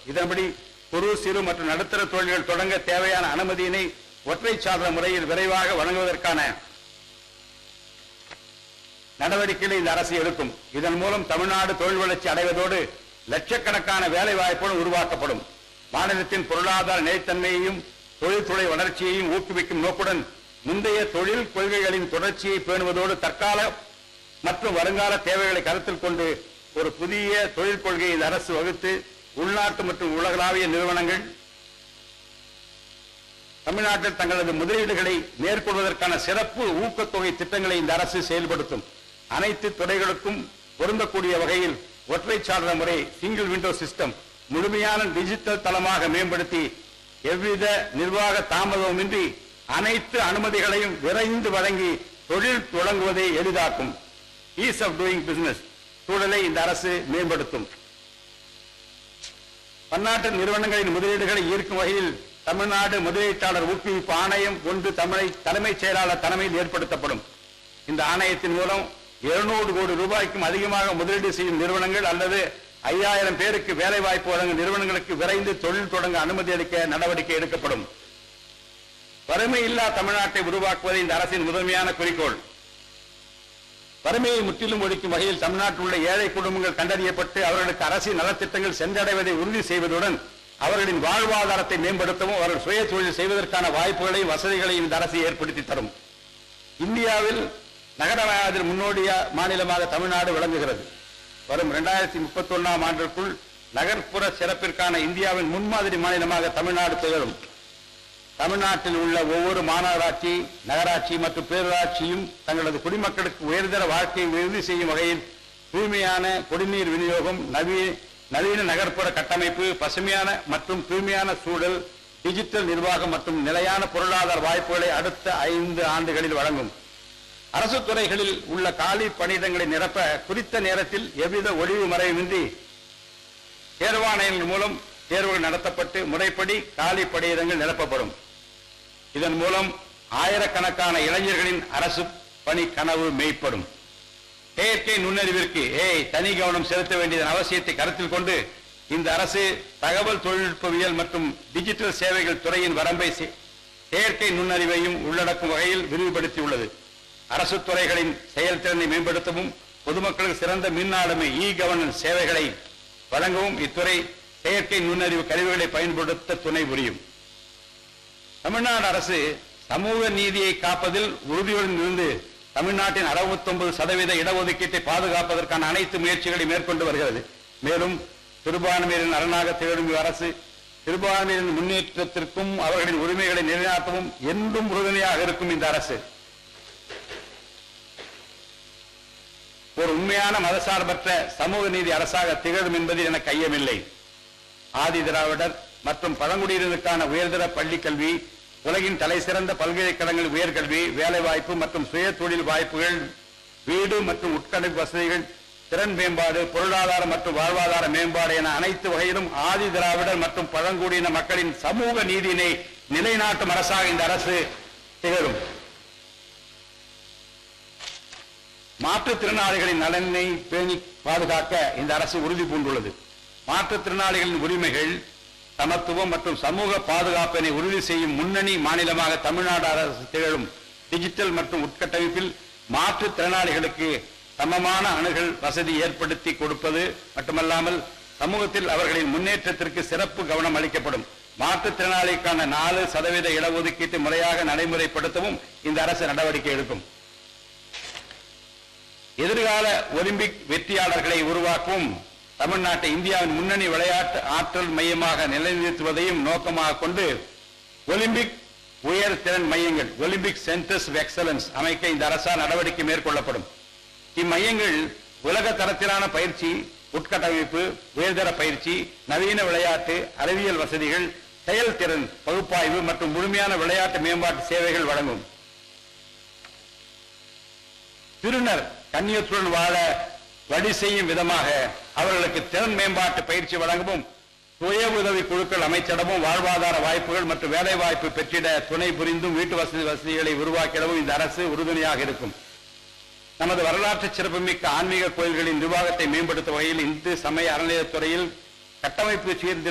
இதன்படி குறு சிறு மற்றும் நடுத்தர தொழில்கள் தொடங்க தேவையான அனுமதியினை ஒற்றை சாதன முறையில் விரைவாக வழங்குவதற்கான நடவடிக்கைகளை இந்த அரசு எடுக்கும் இதன் மூலம் தமிழ்நாடு தொழில் வளர்ச்சி அடைவதோடு லட்சக்கணக்கான வேலை வாய்ப்புகள் உருவாக்கப்படும் மாநிலத்தின் பொருளாதார நிலைத்தன்மையையும் தொழில்துறை வளர்ச்சியையும் ஊக்குவிக்கும் நோக்குடன் முந்தைய தொழில் கொள்கைகளின் தொடர்ச்சியை பேணுவதோடு தற்கால மற்றும் வருங்கால தேவைகளை கருத்தில் கொண்டு ஒரு புதிய தொழில் கொள்கையை இந்த அரசு வகுத்து உள்நாட்டு மற்றும் உலகளாவிய நிறுவனங்கள் தமிழ்நாட்டில் தங்களது முதலீடுகளை மேற்கொள்வதற்கான சிறப்பு ஊக்கத்தொகை திட்டங்களை இந்த அரசு செயல்படுத்தும் அனைத்து துறைகளுக்கும் பொருந்தக்கூடிய வகையில் ஒற்றை சாளர முறை சிங்கிள் விண்டோ சிஸ்டம் முழுமையான டிஜிட்டல் தளமாக மேம்படுத்தி எவ்வித நிர்வாக தாமதமுமின்றி அனைத்து அனுமதிகளையும் விரைந்து வழங்கி தொழில் தொடங்குவதை எளிதாக்கும் ஈஸ் ஆஃப் டூயிங் பிசினஸ் சூழலை இந்த அரசு மேம்படுத்தும் பன்னாட்டு நிறுவனங்களின் முதலீடுகளை ஈர்க்கும் வகையில் தமிழ்நாடு முதலீட்டாளர் ஊக்குவிப்பு ஆணையம் ஒன்று தமிழை தலைமைச் செயலாளர் தலைமையில் ஏற்படுத்தப்படும் இந்த ஆணையத்தின் மூலம் 200 கோடி ரூபாய்க்கும் அதிகமாக முதலீடு செய்யும் நிறுவனங்கள் அல்லது ஐயாயிரம் பேருக்கு வேலை வாய்ப்பு வழங்கும் நிறுவனங்களுக்கு விரைந்து தொழில் தொடங்க அனுமதி அளிக்க நடவடிக்கை எடுக்கப்படும் வறுமை இல்லா தமிழ்நாட்டை உருவாக்குவதே இந்த அரசின் முதன்மையான குறிக்கோள் வறுமையை முற்றிலும் ஒழிக்கும் வகையில் தமிழ்நாட்டில் உள்ள ஏழை குடும்பங்கள் கண்டறியப்பட்டு அவர்களுக்கு அரசின் நலத்திட்டங்கள் சென்றடைவதை உறுதி செய்வதுடன் அவர்களின் வாழ்வாதாரத்தை மேம்படுத்தவும் அவர்கள் சுய தொழில் செய்வதற்கான வாய்ப்புகளையும் வசதிகளையும் இந்த அரசு ஏற்படுத்தி தரும் இந்தியாவில் நகரவாயத்தில் முன்னோடிய மாநிலமாக தமிழ்நாடு விளங்குகிறது வரும் இரண்டாயிரத்தி முப்பத்தி ஒன்னாம் ஆண்டிற்குள் நகர்ப்புற சிறப்பிற்கான இந்தியாவின் முன்மாதிரி மாநிலமாக தமிழ்நாடு திகழும் தமிழ்நாட்டில் உள்ள ஒவ்வொரு மாநகராட்சி நகராட்சி மற்றும் பேரூராட்சியும் தங்களது குடிமக்களுக்கு உயர்தர வாழ்க்கையை உறுதி செய்யும் வகையில் தூய்மையான குடிநீர் விநியோகம் நவீன நவீன நகர்ப்புற கட்டமைப்பு பசுமையான மற்றும் தூய்மையான சூழல் டிஜிட்டல் நிர்வாகம் மற்றும் நிலையான பொருளாதார வாய்ப்புகளை அடுத்த ஐந்து ஆண்டுகளில் வழங்கும் அரசு துறைகளில் உள்ள காலி பணியிடங்களை நிரப்ப குறித்த நேரத்தில் எவ்வித ஒளிவு மறைவின்றி தேர்வாணையங்கள் மூலம் தேர்வுகள் நடத்தப்பட்டு முறைப்படி காலி பணியிடங்கள் நிரப்பப்படும் இதன் மூலம் ஆயிரக்கணக்கான இளைஞர்களின் அரசு பணி கனவு மெய்ப்படும் செயற்கை நுண்ணறிவிற்கு ஏய் தனி கவனம் செலுத்த வேண்டியதன் அவசியத்தை கருத்தில் கொண்டு இந்த அரசு தகவல் தொழில்நுட்பவியல் மற்றும் டிஜிட்டல் சேவைகள் துறையின் வரம்பை செ- செயற்கை நுண்ணறிவையும் உள்ளடக்கும் வகையில் விரிவுபடுத்தியுள்ளது அரசு துறைகளின் செயல்திறனை மேம்படுத்தவும் பொதுமக்களுக்கு சிறந்த மின்னாளுமை இ கவர்னன்ஸ் சேவைகளை வழங்கவும் இத்துறை செயற்கை நுண்ணறிவு கருவிகளை பயன்படுத்த துணை புரியும் தமிழ்நாடு அரசு சமூக நீதியை காப்பதில் உறுதியுடன் இருந்து தமிழ்நாட்டின் 69% சதவீத இடஒதுக்கீட்டை பாதுகாப்பதற்கான அனைத்து முயற்சிகளை மேற்கொண்டு வருகிறது மேலும் சிறுபான்மையினரின் அரணாக திகழும் அரசு சிறுபான்மையினரின் முன்னேற்றத்திற்கும் அவர்களின் உரிமைகளை நிலைநாட்டவும் என்றும் உறுதுணையாக இருக்கும் இந்த அரசு ஒரு உண்மையான மதசார்பற்ற சமூக நீதி அரசாக திகழும் என்பதில் எனக்கு ஐயமில்லை ஆதி திராவிடர் மற்றும் பழங்குடியினருக்கான உயர்தர பள்ளிக் கல்வி உலகின் தலை சிறந்த பல்கலைக்கழகங்கள் உயர்கல்வி வேலைவாய்ப்பு மற்றும் சுய தொழில் வாய்ப்புகள் வீடு மற்றும் உட்கட்டமைப்பு வசதிகள் திறன் மேம்பாடு பொருளாதார மற்றும் வாழ்வாதார மேம்பாடு என அனைத்து வகையிலும் ஆதி திராவிடர் மற்றும் பழங்குடியின மக்களின் சமூக நீதியினை நிலைநாட்டும் அரசாக இந்த அரசு திகழும் மாற்றுத்திறனாளிகளின் நலனை பேணி பாதுகாக்க இந்த அரசு உறுதி பூண்டுள்ளது மாற்றுத்திறனாளிகளின் உரிமைகள் சமத்துவம் மற்றும் சமூக பாதுகாப்பினை உறுதி செய்யும் முன்னணி மாநிலமாக தமிழ்நாடு அரசு திகழும் டிஜிட்டல் மற்றும் உட்கட்டமைப்பில் மாற்றுத்திறனாளிகளுக்கு சமமான அணுகல் வசதி ஏற்படுத்தி கொடுப்பது மட்டுமல்லாமல் சமூகத்தில் அவர்களின் முன்னேற்றத்திற்கு சிறப்பு கவனம் அளிக்கப்படும் மாற்றுத்திறனாளிக்கான நாலு சதவீத இடஒதுக்கீட்டை முறையாக நடைமுறைப்படுத்தவும் இந்த அரசு நடவடிக்கை எடுக்கும் எதிர்கால ஒலிம்பிக் வெற்றியாளர்களை உருவாக்கவும் தமிழ்நாட்டை இந்தியாவின் முன்னணி விளையாட்டு ஆற்றல் மையமாக நிலைநிறுத்துவதையும் நோக்கமாக கொண்டு ஒலிம்பிக் உயர் திறன் மையங்கள் ஒலிம்பிக் சென்டர்ஸ் ஆஃப் எக்ஸலன்ஸ் அமைக்க இந்த அரசால் நடவடிக்கை மேற்கொள்ளப்படும் இம்மையங்கள் உலக தரத்திலான பயிற்சி உட்கட்டமைப்பு உயர்தர பயிற்சி நவீன விளையாட்டு அறிவியல் வசதிகள் செயல்திறன் பகுப்பாய்வு மற்றும் முழுமையான விளையாட்டு மேம்பாட்டு சேவைகள் வழங்கும் திருநர் கண்ணியத்துடன் வாழ வழி செய்யும் விதமாக அவர்களுக்கு திறன் மேம்பாட்டு பயிற்சி வழங்கவும் சுய உதவி குழுக்கள் அமைச்சிடவும் வாழ்வாதார வாய்ப்புகள் மற்றும் வேலை வாய்ப்பு பெற்றிட துணை புரிந்தும் வீட்டு வசதி வசதிகளை உருவாக்கிடவும் இந்த அரசு உறுதுணையாக இருக்கும் நமது வரலாற்று சிறப்புமிக்க ஆன்மீக கோயில்களின் நிர்வாகத்தை மேம்படுத்தும் வகையில் இந்து சமய அறநிலையத்துறையில் கட்டமைப்பு சீர்திருத்த